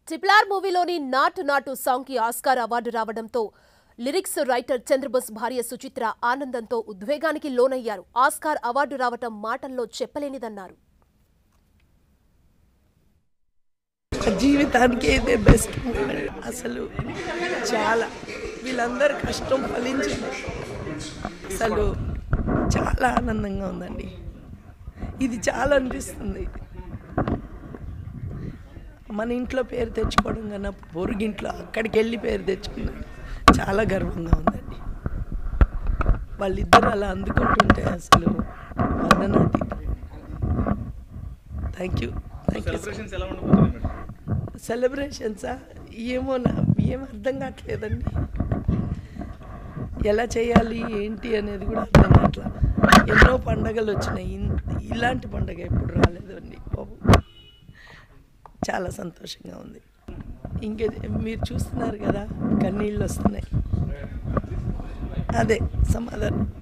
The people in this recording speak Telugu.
ట్రిపులార్ మూవీలోని నాటు నాటు సాంగ్ కి ఆస్కార్ అవార్డు రావడంతో లిరిక్స్ రైటర్ చంద్రబోస్ భార్య సుచిత్ర ఆనందంతో ఉద్వేగానికి లోనయ్యారు ఆస్కార్ అవార్డు రావటం మాటల్లో చెప్పలేనిదన్నారు జీవితానికి ఇదే బెస్ట్ మూమెంట్ అసలు చాలా వీళ్ళందరి కష్టం ఫలించింది అసలు చాలా ఆనందంగా ఉందండి ఇది చాలా అనిపిస్తుంది మన ఇంట్లో పేరు తెచ్చుకోవడం కన్నా పొరుగింట్లో అక్కడికి వెళ్ళి పేరు తెచ్చుకున్నాడు చాలా గర్వంగా ఉందండి వాళ్ళిద్దరు అలా అందుకుంటుంటే అసలు వందనాతి thank you thank you celebrations ఎలా ఉండబోతున్నాయి మేడం సెలబ్రేషన్సా ఏమో నా ఏం అర్థం కావట్లేదండి ఎలా చేయాలి ఏంటి అనేది కూడా అర్థం కావట్లా ఎన్నో పండగలు వచ్చినాయి ఇన్- ఇలాంటి పండగ ఎప్పుడు రాలేదండి బాబు చాలా సంతోషంగా ఉంది ఇంకే మీరు చూస్తున్నారు కదా కన్నీళ్ళు వస్తున్నాయి అదే సమాధానం